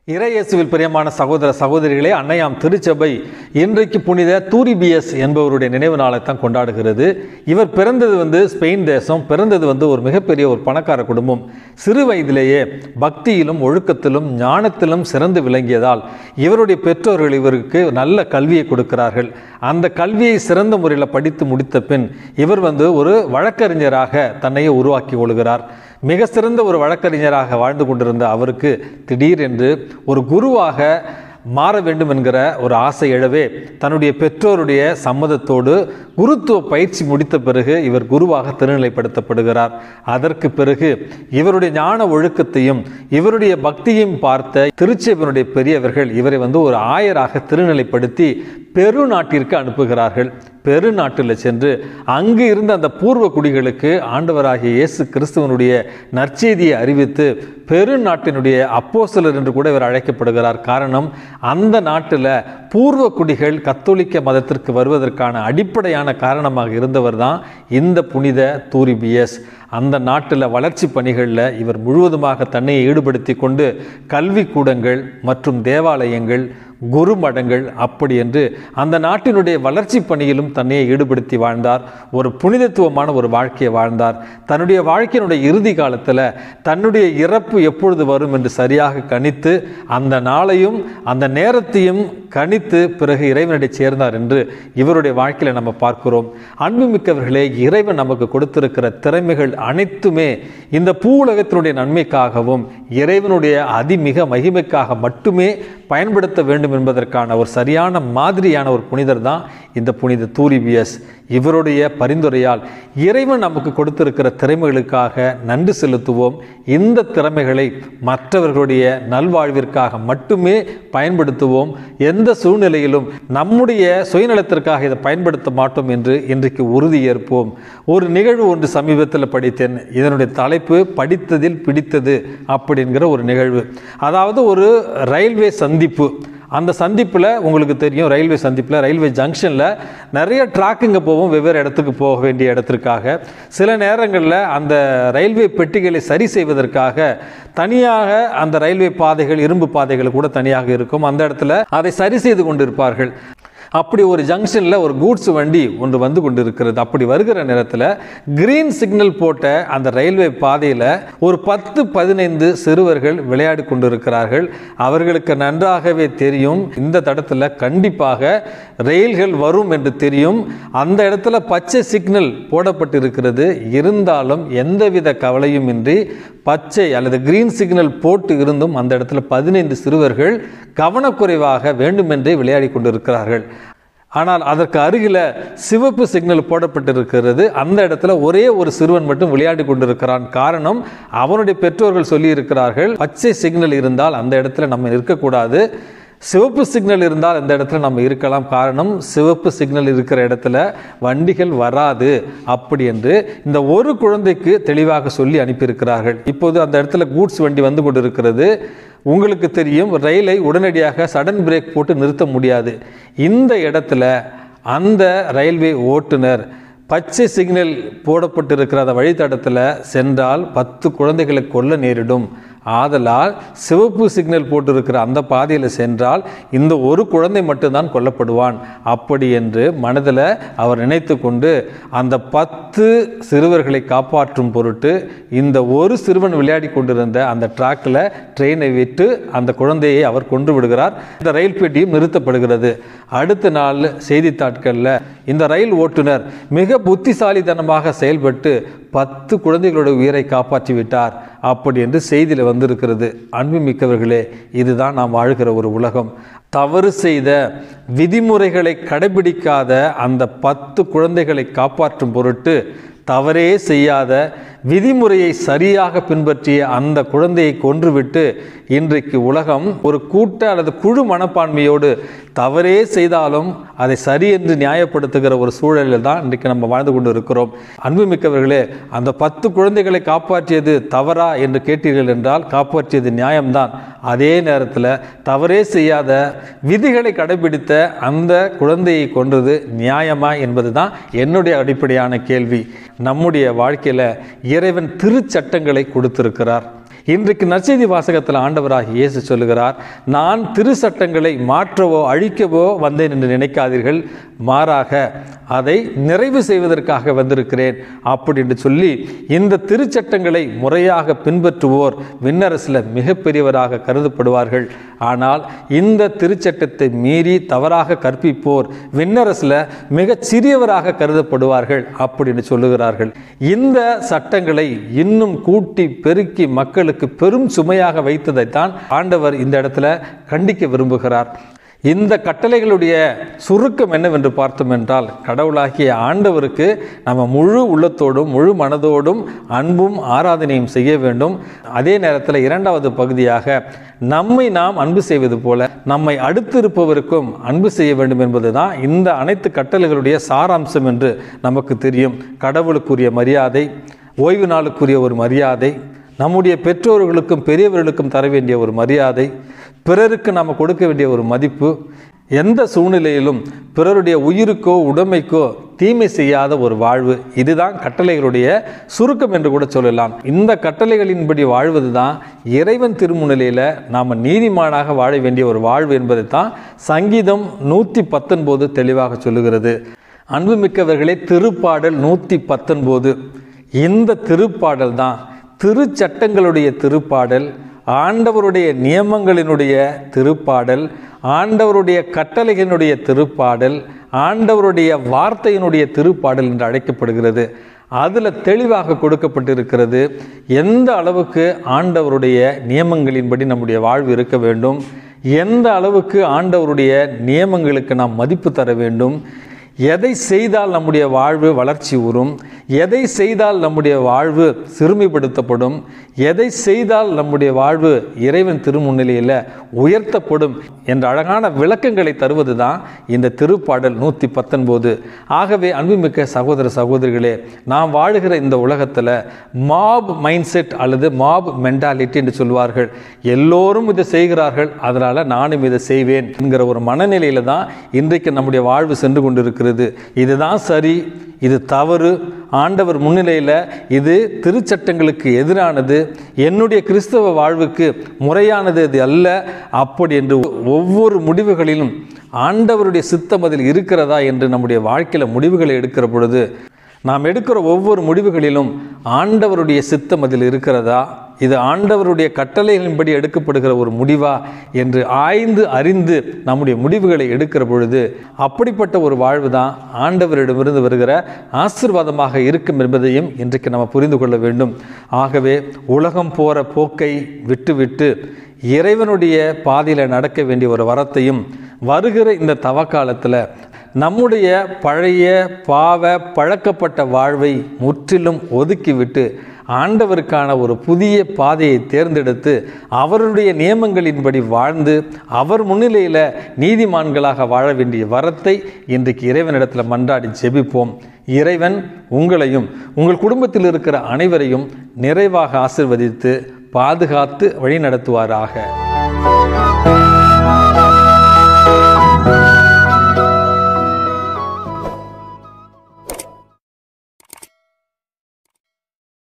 இறையேசுவில் பிரியமான சகோதர சகோதரிகளே அன்னையாம் திருச்சபை இன்றைக்கு புனித தூரிபியஸ் என்பவருடைய நினைவு நாளைத்தான் கொண்டாடுகிறது இவர் பிறந்தது வந்து ஸ்பெயின் தேசம் பிறந்தது வந்து ஒரு மிகப்பெரிய ஒரு பணக்கார குடும்பம் சிறு வயதிலேயே பக்தியிலும் ஒழுக்கத்திலும் ஞானத்திலும் சிறந்து விளங்கியதால் இவருடைய பெற்றோர்கள் இவருக்கு நல்ல கல்வியை கொடுக்கிறார்கள் அந்த கல்வியை சிறந்த முறையில் படித்து முடித்த பின் இவர் வந்து ஒரு வழக்கறிஞராக தன்னையே உருவாக்கி கொள்கிறார் மிக சிறந்த ஒரு வழக்கறிஞராக வாழ்ந்து கொண்டிருந்த அவருக்கு திடீரென்று ஒரு குருவாக மாற வேண்டும் என்கிற ஒரு ஆசை எழவே தன்னுடைய பெற்றோருடைய சம்மதத்தோடு குருத்துவ பயிற்சி முடித்த பிறகு இவர் குருவாக திருநிலைப்படுத்தப்படுகிறார் அதற்கு பிறகு இவருடைய ஞான ஒழுக்கத்தையும் இவருடைய பக்தியையும் பார்த்த திருச்செவனுடைய பெரியவர்கள் இவரை வந்து ஒரு ஆயராக திருநிலைப்படுத்தி பெருநாட்டிற்கு அனுப்புகிறார்கள் பெருநாட்டில் சென்று அங்கு இருந்த அந்த பூர்வ குடிகளுக்கு ஆண்டவராகிய இயேசு கிறிஸ்துவனுடைய நற்செய்தியை அறிவித்து பெருநாட்டினுடைய அப்போஸ்தலர் என்று கூட இவர் அழைக்கப்படுகிறார் காரணம் அந்த நாட்டில் பூர்வ குடிகள் கத்தோலிக்க மதத்திற்கு வருவதற்கான அடிப்படையான காரணமாக இருந்தவர் தான் இந்த புனித தூரிபியஸ் அந்த நாட்டில் வளர்ச்சி பணிகளில் இவர் முழுவதுமாக தன்னை ஈடுபடுத்தி கொண்டு கல்வி கூடங்கள் மற்றும் தேவாலயங்கள் குருமடங்கள் அப்படி என்று அந்த நாட்டினுடைய வளர்ச்சி பணியிலும் தன்னையை ஈடுபடுத்தி வாழ்ந்தார் ஒரு புனிதத்துவமான ஒரு வாழ்க்கையை வாழ்ந்தார் தன்னுடைய வாழ்க்கையினுடைய இறுதி காலத்தில் தன்னுடைய இறப்பு எப்பொழுது வரும் என்று சரியாக கணித்து அந்த நாளையும் அந்த நேரத்தையும் கணித்து பிறகு இறைவனிடை சேர்ந்தார் என்று இவருடைய வாழ்க்கையில் நம்ம பார்க்கிறோம் அன்புமிக்கவர்களே இறைவன் நமக்கு கொடுத்திருக்கிற திறமைகள் அனைத்துமே இந்த பூ உலகத்தினுடைய நன்மைக்காகவும் இறைவனுடைய அதிமிக மகிமைக்காக மட்டுமே பயன்படுத்த வேண்டும் என்பதற்கான ஒரு சரியான மாதிரியான ஒரு புனிதர் தான் இந்த புனித தூரிபியஸ் இவருடைய பரிந்துரையால் இறைவன் நமக்கு கொடுத்திருக்கிற திறமைகளுக்காக நன்றி செலுத்துவோம் இந்த திறமைகளை மற்றவர்களுடைய நல்வாழ்விற்காக மட்டுமே பயன்படுத்துவோம் எந்த சூழ்நிலையிலும் நம்முடைய சுயநலத்திற்காக இதை பயன்படுத்த மாட்டோம் என்று இன்றைக்கு உறுதி ஏற்போம் ஒரு நிகழ்வு ஒன்று சமீபத்தில் படித்தேன் இதனுடைய தலைப்பு படித்ததில் பிடித்தது அப்படிங்கிற ஒரு நிகழ்வு அதாவது ஒரு ரயில்வே சந்திப்பு அந்த சந்திப்பில் உங்களுக்கு தெரியும் ரயில்வே சந்திப்பில் ரயில்வே ஜங்ஷனில் நிறைய ட்ராக்குங்க போவோம் வெவ்வேறு இடத்துக்கு போக வேண்டிய இடத்திற்காக சில நேரங்களில் அந்த ரயில்வே பெட்டிகளை சரி செய்வதற்காக தனியாக அந்த ரயில்வே பாதைகள் இரும்பு பாதைகள் கூட தனியாக இருக்கும் அந்த இடத்துல அதை சரி செய்து கொண்டிருப்பார்கள் அப்படி ஒரு ஜங்ஷனில் ஒரு கூட்ஸ் வண்டி ஒன்று வந்து கொண்டு இருக்கிறது அப்படி வருகிற நேரத்தில் கிரீன் சிக்னல் போட்ட அந்த ரயில்வே பாதையில் ஒரு பத்து பதினைந்து சிறுவர்கள் விளையாடி கொண்டிருக்கிறார்கள் அவர்களுக்கு நன்றாகவே தெரியும் இந்த தடத்தில் கண்டிப்பாக ரயில்கள் வரும் என்று தெரியும் அந்த இடத்துல பச்சை சிக்னல் போடப்பட்டிருக்கிறது இருந்தாலும் எந்தவித கவலையும் இன்றி பச்சை அல்லது கிரீன் சிக்னல் போட்டு இருந்தும் அந்த இடத்துல பதினைந்து சிறுவர்கள் கவனக்குறைவாக வேண்டுமென்றே விளையாடி கொண்டிருக்கிறார்கள் ஆனால் அதற்கு அருகில் சிவப்பு சிக்னல் போடப்பட்டிருக்கிறது அந்த இடத்துல ஒரே ஒரு சிறுவன் மட்டும் விளையாடி கொண்டிருக்கிறான் காரணம் அவனுடைய பெற்றோர்கள் சொல்லியிருக்கிறார்கள் பச்சை சிக்னல் இருந்தால் அந்த இடத்துல நம்ம இருக்கக்கூடாது சிவப்பு சிக்னல் இருந்தால் அந்த இடத்துல நம்ம இருக்கலாம் காரணம் சிவப்பு சிக்னல் இருக்கிற இடத்துல வண்டிகள் வராது அப்படி என்று இந்த ஒரு குழந்தைக்கு தெளிவாக சொல்லி அனுப்பியிருக்கிறார்கள் இப்போது அந்த இடத்துல கூட்ஸ் வண்டி வந்து கொண்டிருக்கிறது உங்களுக்கு தெரியும் ரயிலை உடனடியாக சடன் பிரேக் போட்டு நிறுத்த முடியாது இந்த இடத்துல அந்த ரயில்வே ஓட்டுநர் பச்சை சிக்னல் போடப்பட்டிருக்கிற அந்த வழித்தடத்தில் சென்றால் பத்து குழந்தைகளை கொல்ல நேரிடும் ஆதலால் சிவப்பு சிக்னல் போட்டிருக்கிற அந்த பாதையில் சென்றால் இந்த ஒரு குழந்தை மட்டும்தான் கொல்லப்படுவான் அப்படி என்று மனதில் அவர் நினைத்து கொண்டு அந்த பத்து சிறுவர்களை காப்பாற்றும் பொருட்டு இந்த ஒரு சிறுவன் விளையாடி கொண்டிருந்த அந்த ட்ராக்கில் ட்ரெயினை விட்டு அந்த குழந்தையை அவர் கொண்டு விடுகிறார் இந்த ரயில் பெட்டியும் நிறுத்தப்படுகிறது அடுத்த நாள் செய்தித்தாட்களில் இந்த ரயில் ஓட்டுநர் மிக புத்திசாலித்தனமாக செயல்பட்டு பத்து குழந்தைகளோட உயிரை காப்பாற்றி விட்டார் அப்படி என்று செய்தியில் வந்திருக்கிறது அன்புமிக்கவர்களே இதுதான் நாம் வாழ்கிற ஒரு உலகம் தவறு செய்த விதிமுறைகளை கடைபிடிக்காத அந்த பத்து குழந்தைகளை காப்பாற்றும் பொருட்டு தவறே செய்யாத விதிமுறையை சரியாக பின்பற்றிய அந்த குழந்தையை கொன்றுவிட்டு இன்றைக்கு உலகம் ஒரு கூட்ட அல்லது குழு மனப்பான்மையோடு தவறே செய்தாலும் அதை சரி என்று நியாயப்படுத்துகிற ஒரு சூழலில் தான் இன்றைக்கு நம்ம வாழ்ந்து கொண்டு இருக்கிறோம் அன்புமிக்கவர்களே அந்த பத்து குழந்தைகளை காப்பாற்றியது தவறா என்று கேட்டீர்கள் என்றால் காப்பாற்றியது நியாயம்தான் அதே நேரத்தில் தவறே செய்யாத விதிகளை கடைபிடித்த அந்த குழந்தையை கொன்றது நியாயமா என்பது தான் என்னுடைய அடிப்படையான கேள்வி நம்முடைய வாழ்க்கையில் இறைவன் திருச்சட்டங்களை கொடுத்திருக்கிறார் இன்றைக்கு நற்செய்தி வாசகத்தில் ஆண்டவராகிய இயேசு சொல்லுகிறார் நான் திருச்சட்டங்களை மாற்றவோ அழிக்கவோ வந்தேன் என்று நினைக்காதீர்கள் மாறாக அதை நிறைவு செய்வதற்காக வந்திருக்கிறேன் அப்படி என்று சொல்லி இந்த திருச்சட்டங்களை முறையாக பின்பற்றுவோர் விண்ணரசில் மிகப்பெரியவராக கருதப்படுவார்கள் ஆனால் இந்த திருச்சட்டத்தை மீறி தவறாக கற்பிப்போர் விண்ணரசில் மிகச் சிறியவராக கருதப்படுவார்கள் அப்படின்னு சொல்லுகிறார்கள் இந்த சட்டங்களை இன்னும் கூட்டி பெருக்கி மக்களுக்கு பெரும் சுமையாக வைத்ததைத்தான் ஆண்டவர் இந்த இடத்துல கண்டிக்க விரும்புகிறார் இந்த கட்டளைகளுடைய சுருக்கம் என்னவென்று பார்த்தோம் என்றால் கடவுளாகிய ஆண்டவருக்கு நம்ம முழு உள்ளத்தோடும் முழு மனதோடும் அன்பும் ஆராதனையும் செய்ய வேண்டும் அதே நேரத்தில் இரண்டாவது பகுதியாக நம்மை நாம் அன்பு செய்வது போல நம்மை அடுத்து இருப்பவருக்கும் அன்பு செய்ய வேண்டும் என்பது தான் இந்த அனைத்து கட்டளைகளுடைய சாராம்சம் என்று நமக்கு தெரியும் கடவுளுக்குரிய மரியாதை ஓய்வு நாளுக்குரிய ஒரு மரியாதை நம்முடைய பெற்றோர்களுக்கும் பெரியவர்களுக்கும் தர வேண்டிய ஒரு மரியாதை பிறருக்கு நாம் கொடுக்க வேண்டிய ஒரு மதிப்பு எந்த சூழ்நிலையிலும் பிறருடைய உயிருக்கோ உடைமைக்கோ தீமை செய்யாத ஒரு வாழ்வு இதுதான் கட்டளைகளுடைய சுருக்கம் என்று கூட சொல்லலாம் இந்த கட்டளைகளின்படி வாழ்வது தான் இறைவன் திருமுன்னிலையில் நாம் நீதிமானாக வாழ வேண்டிய ஒரு வாழ்வு என்பதை தான் சங்கீதம் நூற்றி பத்தொன்பது தெளிவாக சொல்லுகிறது அன்புமிக்கவர்களே திருப்பாடல் நூற்றி பத்தொன்பது இந்த திருப்பாடல் தான் திருச்சட்டங்களுடைய திருப்பாடல் ஆண்டவருடைய நியமங்களினுடைய திருப்பாடல் ஆண்டவருடைய கட்டளைகளினுடைய திருப்பாடல் ஆண்டவருடைய வார்த்தையினுடைய திருப்பாடல் என்று அழைக்கப்படுகிறது அதில் தெளிவாக கொடுக்கப்பட்டிருக்கிறது எந்த அளவுக்கு ஆண்டவருடைய நியமங்களின்படி நம்முடைய வாழ்வு இருக்க வேண்டும் எந்த அளவுக்கு ஆண்டவருடைய நியமங்களுக்கு நாம் மதிப்பு தர வேண்டும் எதை செய்தால் நம்முடைய வாழ்வு வளர்ச்சி உறும் எதை செய்தால் நம்முடைய வாழ்வு சிறுமைப்படுத்தப்படும் எதை செய்தால் நம்முடைய வாழ்வு இறைவன் திருமுன்னிலையில் உயர்த்தப்படும் என்ற அழகான விளக்கங்களை தருவது தான் இந்த திருப்பாடல் நூற்றி பத்தொன்பது ஆகவே அன்புமிக்க சகோதர சகோதரிகளே நாம் வாழுகிற இந்த உலகத்தில் மாப் மைண்ட் செட் அல்லது மாப் மென்டாலிட்டி என்று சொல்வார்கள் எல்லோரும் இதை செய்கிறார்கள் அதனால் நானும் இதை செய்வேன் என்கிற ஒரு மனநிலையில் தான் இன்றைக்கு நம்முடைய வாழ்வு சென்று கொண்டிருக்கிறது இதுதான் சரி இது தவறு ஆண்டவர் முன்னிலையில் இது திருச்சட்டங்களுக்கு எதிரானது என்னுடைய கிறிஸ்தவ வாழ்வுக்கு முறையானது இது அல்ல அப்படி என்று ஒவ்வொரு முடிவுகளிலும் ஆண்டவருடைய சித்தம் அதில் இருக்கிறதா என்று நம்முடைய வாழ்க்கையில் முடிவுகளை எடுக்கிற பொழுது நாம் எடுக்கிற ஒவ்வொரு முடிவுகளிலும் ஆண்டவருடைய சித்தம் அதில் இருக்கிறதா இது ஆண்டவருடைய கட்டளைகளின்படி எடுக்கப்படுகிற ஒரு முடிவா என்று ஆய்ந்து அறிந்து நம்முடைய முடிவுகளை எடுக்கிற பொழுது அப்படிப்பட்ட ஒரு வாழ்வு தான் ஆண்டவரிடமிருந்து வருகிற ஆசிர்வாதமாக இருக்கும் என்பதையும் இன்றைக்கு நம்ம புரிந்து கொள்ள வேண்டும் ஆகவே உலகம் போகிற போக்கை விட்டுவிட்டு இறைவனுடைய பாதையில் நடக்க வேண்டிய ஒரு வரத்தையும் வருகிற இந்த தவக்காலத்தில் நம்முடைய பழைய பாவ பழக்கப்பட்ட வாழ்வை முற்றிலும் ஒதுக்கிவிட்டு ஆண்டவருக்கான ஒரு புதிய பாதையை தேர்ந்தெடுத்து அவருடைய நியமங்களின்படி வாழ்ந்து அவர் முன்னிலையில் நீதிமான்களாக வாழ வேண்டிய வரத்தை இன்றைக்கு இறைவனிடத்தில் மன்றாடி ஜெபிப்போம் இறைவன் உங்களையும் உங்கள் குடும்பத்தில் இருக்கிற அனைவரையும் நிறைவாக ஆசிர்வதித்து பாதுகாத்து வழி நடத்துவாராக